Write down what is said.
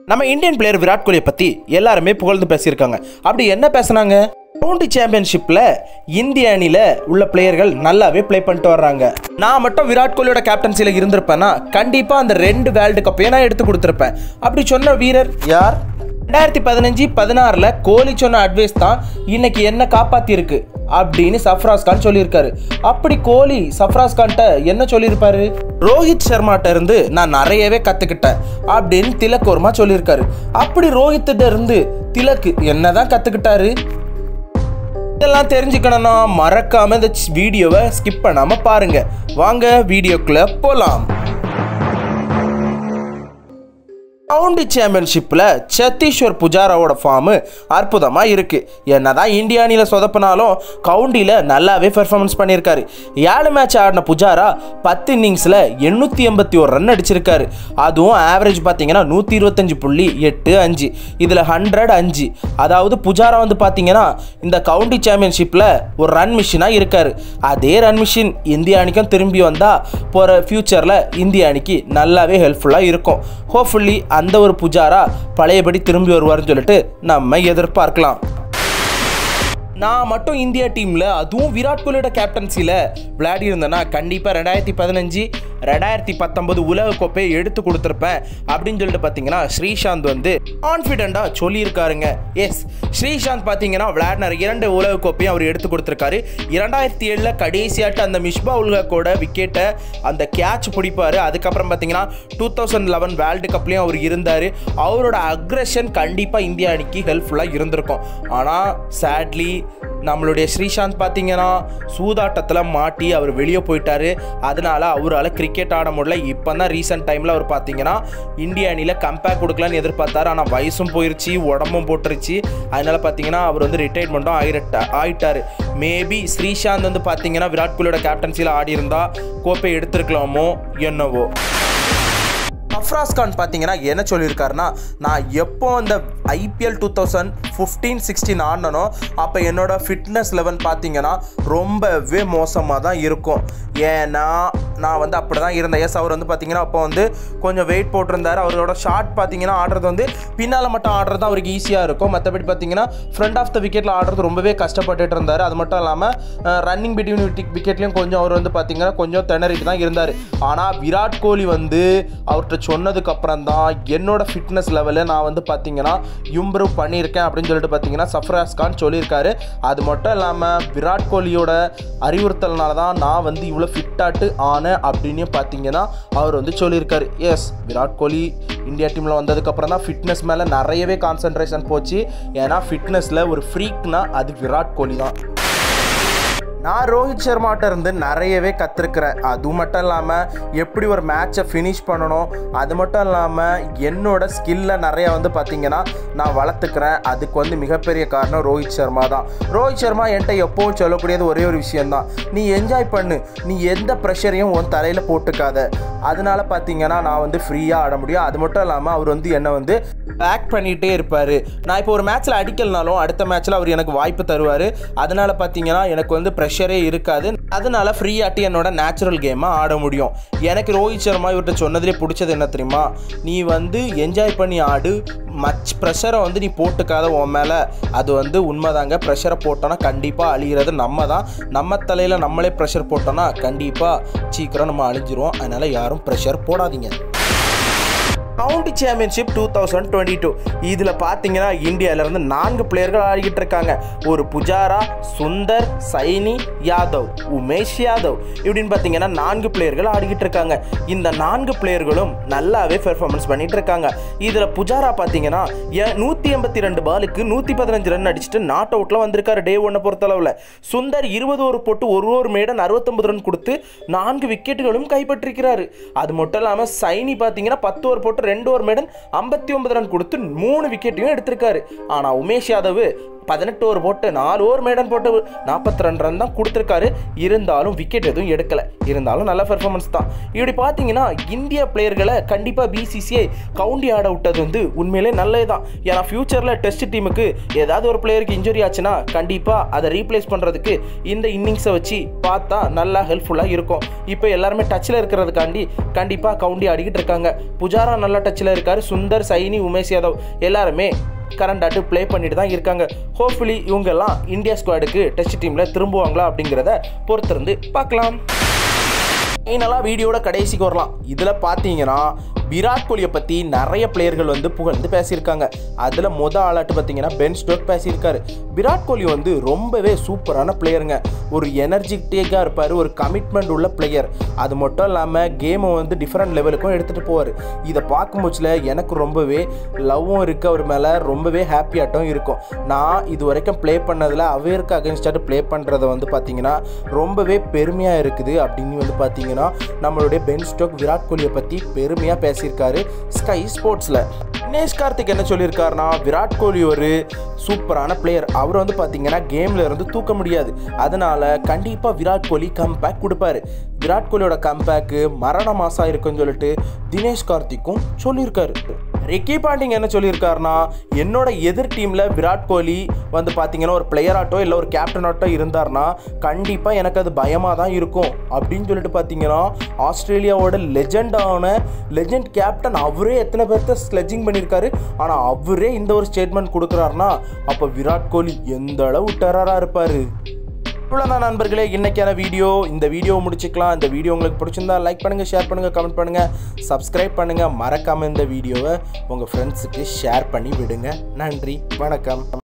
நம்ம Indian player Virat கோலியை பற்றி எல்லாருமே புகழ்ந்து பேசியிருக்காங்க அப்படி என்ன பேசுனாங்க கவுண்டி சாம்பியன்ஷிப்பில் இந்திய அணியில் உள்ள பிளேயர்கள் நல்லாவே ப்ளே பண்ணிட்டு வர்றாங்க நான் மட்டும் விராட் கோலியோட கேப்டன்சியில் இருந்திருப்பேன்னா கண்டிப்பாக அந்த ரெண்டு வேர்ல்டு கப்பையும் நான் எடுத்து கொடுத்துருப்பேன் அப்படி சொன்ன வீரர் யார் ரெண்டாயிரத்தி பதினஞ்சு பதினாறில் கோலி சொன்ன அட்வைஸ் தான் இன்னைக்கு என்ன காப்பாத்திருக்கு அப்படின்னு சஃப்ராஸ் கான் சொல்லியிருக்காரு அப்படி கோலி சஃப்ராஸ் கான்ட்ட என்ன சொல்லியிருப்பாரு ரோஹித் சர்மாட்ட இருந்து நான் நிறையவே கற்றுக்கிட்டேன் அப்படின்னு திலக் வர்மா சொல்லியிருக்காரு அப்படி ரோஹித்திட்ட இருந்து திலக் என்னதான் கற்றுக்கிட்டாரு இதெல்லாம் தெரிஞ்சுக்கணும்னா மறக்காம இந்த வீடியோவை ஸ்கிப் பண்ணாம பாருங்க வாங்க வீடியோக்குள்ள போலாம் கவுண்டி சாம்பியன்ஷிப்பில் சத்தீஸ்வர் புஜாராவோட ஃபார்மு அற்புதமாக இருக்குது என்னதான் இந்திய அணியில் சொதப்பினாலும் கவுண்டியில் நல்லாவே பெர்ஃபார்மன்ஸ் பண்ணியிருக்காரு ஏழு மேட்ச் ஆடின புஜாரா பத்து இன்னிங்ஸில் எண்ணூற்றி எண்பத்தி ஒரு ரன் அடிச்சிருக்காரு அதுவும் ஆவரேஜ் பார்த்தீங்கன்னா நூற்றி இருபத்தஞ்சு புள்ளி எட்டு அஞ்சு இதில் ஹண்ட்ரட் அஞ்சு அதாவது புஜாரா வந்து பார்த்தீங்கன்னா இந்த கவுண்டி சாம்பியன்ஷிப்பில் ஒரு ரன் மிஷினாக இருக்கார் அதே ரன் மிஷின் இந்திய அணிக்கும் திரும்பி வந்தால் போகிற ஃப்யூச்சரில் இந்திய அணிக்கு நல்லாவே ஹெல்ப்ஃபுல்லாக இருக்கும் ஹோப்ஃபுல்லி அந்த ஒரு புஜாரா பழையபடி திரும்பி வருவார்னு சொல்லிட்டு நம்ம எதிர்பார்க்கலாம் நான் மட்டும் இந்தியா டீமில் அதுவும் விராட் கோலியோட கேப்டன்சியில் விளையாடி இருந்தேன்னா கண்டிப்பாக ரெண்டாயிரத்தி பதினஞ்சு ரெண்டாயிரத்தி பத்தொன்பது உலக கோப்பையை எடுத்து கொடுத்துருப்பேன் அப்படின்னு சொல்லிட்டு பார்த்தீங்கன்னா ஸ்ரீசாந்த் வந்து கான்ஃபிடெண்ட்டாக சொல்லியிருக்காருங்க எஸ் ஸ்ரீசாந்த் பார்த்தீங்கன்னா விளையாடின இரண்டு உலக கோப்பையும் அவர் எடுத்து கொடுத்துருக்காரு இரண்டாயிரத்தி ஏழில் கடைசியாட்டு அந்த மிஷ்பா உலகக்கோட விக்கெட்டை அந்த கேட்ச் பிடிப்பார் அதுக்கப்புறம் பார்த்தீங்கன்னா டூ தௌசண்ட் லெவன் வேர்ல்டு கப்லேயும் அவர் இருந்தார் அவரோட அக்ரஷன் கண்டிப்பாக இந்தியா அணிக்கு ஹெல்ப்ஃபுல்லாக இருந்திருக்கும் ஆனால் சேட்லி நம்மளுடைய ஸ்ரீசாந்த் பார்த்தீங்கன்னா சூதாட்டத்தில் மாட்டி அவர் வெளியே போயிட்டாரு அதனால அவரால் கிரிக்கெட் ஆட முடியல இப்போ தான் ரீசெண்ட் டைமில் அவர் பார்த்தீங்கன்னா இந்திய அணியில் கம்பேக் கொடுக்கலான்னு எதிர்பார்த்தாரு ஆனால் வயசும் போயிருச்சு உடம்பும் போட்டுருச்சு அதனால பார்த்தீங்கன்னா அவர் வந்து ரிட்டைர்மெண்ட்டும் ஆகிட்ட ஆயிட்டாரு மேபி ஸ்ரீசாந்த் வந்து பார்த்தீங்கன்னா விராட் கோலியோட கேப்டன்சியில் ஆடி இருந்தா கோப்பை எடுத்திருக்கலாமோ என்னவோ அஃப்ராஸ் கான் பார்த்தீங்கன்னா என்ன சொல்லியிருக்காருன்னா நான் எப்போ இந்த IPL two thousand fifteen sixteen ஆடினனோ அப்போ என்னோட ஃபிட்னஸ் லெவல் பார்த்தீங்கன்னா ரொம்பவே மோசமாக தான் இருக்கும் ஏன்னா நான் வந்து அப்படி தான் இருந்தேன் எஸ் அவர் வந்து பார்த்தீங்கன்னா அப்போ வந்து கொஞ்சம் வெயிட் போட்டிருந்தாரு அவரோட ஷாட் பார்த்தீங்கன்னா ஆடுறது வந்து பின்னால் மட்டும் ஆடுறது தான் அவருக்கு ஈஸியாக இருக்கும் மற்றபடி பார்த்தீங்கன்னா ஃப்ரண்ட் ஆஃப் த விக்கெட்டில் ஆடுறது ரொம்பவே கஷ்டப்பட்டுட்டு இருந்தார் அது மட்டும் இல்லாமல் ரன்னிங் பிட்வீன் விக்கெட்லையும் கொஞ்சம் அவர் வந்து பார்த்தீங்கன்னா கொஞ்சம் திணறிட்டு தான் இருந்தார் ஆனால் விராட் கோலி வந்து அவர்கிட்ட சொன்னதுக்கு அப்புறம் தான் என்னோட ஃபிட்னஸ் லெவலில் நான் வந்து பார்த்தீங்கன்னா இம்ப்ரூவ் பண்ணியிருக்கேன் அப்படின்னு சொல்லிட்டு பார்த்தீங்கன்னா சஃப்ராஸ் கான் சொல்லியிருக்காரு அது மட்டும் இல்லாமல் விராட் கோலியோட அறிவுறுத்தல்னால தான் நான் வந்து இவ்வளோ ஃபிட்டாட்டு ஆனேன் அப்படின்னு பார்த்தீங்கன்னா அவர் வந்து சொல்லியிருக்காரு எஸ் விராட் கோலி இந்தியா டீமில் வந்ததுக்கப்புறம் தான் ஃபிட்னஸ் மேலே நிறையவே கான்சன்ட்ரேஷன் போச்சு ஏன்னா ஃபிட்னஸில் ஒரு ஃப்ரீக்னா அது விராட் கோலி தான் நான் ரோஹித் சர்மாட்ட இருந்து நிறையவே கற்றுருக்கிறேன் அது மட்டும் இல்லாமல் எப்படி ஒரு மேட்சை ஃபினிஷ் பண்ணணும் அது மட்டும் இல்லாமல் என்னோட ஸ்கில்லை நிறைய வந்து பார்த்திங்கன்னா நான் வளர்த்துக்கிறேன் அதுக்கு வந்து மிகப்பெரிய காரணம் ரோஹித் சர்மா தான் ரோஹித் சர்மா என்கிட்ட எப்பவும் சொல்லக்கூடியது ஒரே ஒரு விஷயந்தான் நீ என்ஜாய் பண்ணு நீ எந்த ப்ரெஷரையும் உன் தலையில் போட்டுக்காத அதனால பார்த்தீங்கன்னா நான் வந்து ஃப்ரீயாக ஆட முடியும் அது மட்டும் இல்லாமல் அவர் வந்து என்னை வந்து பேக் பண்ணிகிட்டே இருப்பார் நான் இப்போ ஒரு மேட்ச்சில் அடிக்கலனாலும் அடுத்த மேட்ச்சில் அவர் எனக்கு வாய்ப்பு தருவார் அதனால பார்த்தீங்கன்னா எனக்கு வந்து ப்ரெஷரே இருக்காது அதனால ஃப்ரீ ஆட்டி என்னோட நேச்சுரல் கேமாக ஆட முடியும் எனக்கு ரோஹித் சர்மா இவர்கிட்ட சொன்னதுலே பிடிச்சது என்ன தெரியுமா நீ வந்து என்ஜாய் பண்ணி ஆடு மச் ப்ரெஷரை வந்து நீ போட்டுக்காத உன் மேலே அது வந்து உண்மைதாங்க ப்ரெஷரை போட்டோன்னா கண்டிப்பாக அழிகிறது நம்ம தான் நம்ம தலையில் நம்மளே ப்ரெஷர் போட்டோன்னா கண்டிப்பாக சீக்கிரம் நம்ம அழிஞ்சிருவோம் அதனால் யாரும் ப்ரெஷர் போடாதீங்க county championship two thousand twenty two இதில் பார்த்தீங்கன்னா இந்தியாவிலேருந்து நான்கு பிளேயர்கள் ஆடிக்கிட்டு இருக்காங்க ஒரு புஜாரா சுந்தர் சைனி யாதவ் உமேஷ் யாதவ் இப்படின்னு பார்த்தீங்கன்னா நான்கு பிளேயர்கள் ஆடிக்கிட்டு இருக்காங்க இந்த நான்கு பிளேயர்களும் நல்லாவே பெர்ஃபார்மன்ஸ் பண்ணிட்டு இருக்காங்க இதில் புஜாரா பார்த்தீங்கன்னா நூற்றி எண்பத்தி ரெண்டு பாலுக்கு நூற்றி பதினஞ்சு ரன் அடிச்சுட்டு நாட் அவுட்டில் வந்திருக்காரு டே ஒன்னை பொறுத்தளவில் சுந்தர் இருபது ஓவர் போட்டு ஒரு ஒரு மேடன் அறுபத்தொம்பது ரன் கொடுத்து நான்கு விக்கெட்டுகளும் கைப்பற்றிருக்கிறாரு அது மட்டும் இல்லாமல் சைனி பார்த்தீங்கன்னா பத்து ஓவர் போட்டு ரெண்டு ஓவர் மேடன் ஐம்பத்தி ஒன்பது ரன் கொடுத்து மூணு விக்கெட்டையும் எடுத்திருக்காரு ஆனால் உமேஷ் யாதவ் பதினெட்டு ஓவர் போட்டு நாலு ஓவர் மேடன் போட்டு நாற்பத்தி ரெண்டு ரன் தான் கொடுத்துருக்காரு இருந்தாலும் விக்கெட் எதுவும் எடுக்கலை இருந்தாலும் நல்ல பெர்ஃபார்மன்ஸ் தான் இப்படி பார்த்தீங்கன்னா இந்திய பிளேயர்களை கண்டிப்பாக பிசிசிஐ கவுண்டி ஆட விட்டது வந்து உண்மையிலே நல்லது தான் ஏன்னா ஃபியூச்சரில் டெஸ்ட் டீமுக்கு ஏதாவது ஒரு பிளேயருக்கு இன்ஜுரி ஆச்சுன்னா கண்டிப்பாக அதை ரீப்ளேஸ் பண்ணுறதுக்கு இந்த இன்னிங்ஸை வச்சு பார்த்தா நல்லா ஹெல்ப்ஃபுல்லாக இருக்கும் இப்போ எல்லாருமே டச்சில் இருக்கிறதுக்காண்டி கண்டிப்பாக கவுண்டி ஆடிக்கிட்டு இருக்காங்க புஜாரா நல்ல டச்சில் இருக்காரு சுந்தர் சைனி உமேஷ் யாதவ் எல்லாருமே கரண்ட் ஆட்டு ப்ளே பண்ணிட்டு தான் இருக்காங்க ஹோப்ஃபுல்லி இவங்கெல்லாம் இந்தியா ஸ்குவாடுக்கு டெஸ்ட் டீமில் திரும்புவாங்களா அப்படிங்கிறத பொறுத்திருந்து பார்க்கலாம் ஃபைனலாக வீடியோட கடைசிக்கு வரலாம் இதில் பார்த்தீங்கன்னா விராட் கோலியை பற்றி நிறைய பிளேயர்கள் வந்து புகழ்ந்து பேசியிருக்காங்க அதில் முத ஆளாட்டு பார்த்தீங்கன்னா பென் ஸ்டோக் பேசியிருக்காரு விராட் கோலி வந்து ரொம்பவே சூப்பரான பிளேயருங்க ஒரு எனர்ஜிட்டிக்காக இருப்பார் ஒரு கமிட்மெண்ட் உள்ள பிளேயர் அது மட்டும் இல்லாமல் கேமை வந்து டிஃப்ரெண்ட் லெவலுக்கும் எடுத்துகிட்டு போவார் இதை பார்க்கும்போதுல எனக்கு ரொம்பவே லவ்வும் இருக்குது அவர் மேலே ரொம்பவே ஹாப்பியாட்டம் இருக்கும் நான் இது வரைக்கும் ப்ளே பண்ணதில் அவருக்கு அகேன்ஸ்டாட்டு ப்ளே பண்ணுறத வந்து பார்த்தீங்கன்னா ரொம்பவே பெருமையாக இருக்குது அப்படின்னு வந்து பார்த்தீங்கன்னா நம்மளுடைய பென் ஸ்டோக் விராட் கோலியை பற்றி பெருமையாக பேசியிருக்காரு ஸ்கை ஸ்போர்ட்ஸில் தினேஷ் கார்த்திக் என்ன சொல்லியிருக்காருனா விராட் கோலி ஒரு சூப்பரான பிளேயர் அவர் வந்து பார்த்தீங்கன்னா கேமில் இருந்து தூக்க முடியாது அதனால கண்டிப்பாக விராட் கோலி கம்பேக் கொடுப்பாரு விராட் கோலியோட கம்பேக்கு மரண மாசா இருக்குன்னு சொல்லிட்டு தினேஷ் கார்த்திக்கும் சொல்லியிருக்காரு ரிக்கி பாண்டிங் என்ன சொல்லியிருக்காருனா என்னோட எதிர் டீமில் விராட் கோலி வந்து பார்த்தீங்கன்னா ஒரு பிளேயராட்டோ இல்லை ஒரு கேப்டனாட்டோ இருந்தார்னா கண்டிப்பாக எனக்கு அது பயமாக தான் இருக்கும் அப்படின்னு சொல்லிட்டு பார்த்தீங்கன்னா ஆஸ்திரேலியாவோட லெஜெண்டான லெஜெண்ட் கேப்டன் அவரே எத்தனை பேர்த்த ஸ்லெஜிங் பண்ணியிருக்காரு ஆனால் அவரே இந்த ஒரு ஸ்டேட்மெண்ட் கொடுக்குறாருனா அப்போ விராட் கோலி எந்த அளவு டெரராக இருப்பார் இவ்வளோதான் நண்பர்களே இன்னைக்கான வீடியோ இந்த வீடியோ முடிச்சுக்கலாம் இந்த வீடியோ உங்களுக்கு பிடிச்சிருந்தா லைக் பண்ணுங்கள் ஷேர் பண்ணுங்கள் கமெண்ட் பண்ணுங்கள் சப்ஸ்கிரைப் பண்ணுங்கள் மறக்காமல் இந்த வீடியோவை உங்கள் ஃப்ரெண்ட்ஸுக்கு ஷேர் பண்ணி விடுங்க நன்றி வணக்கம்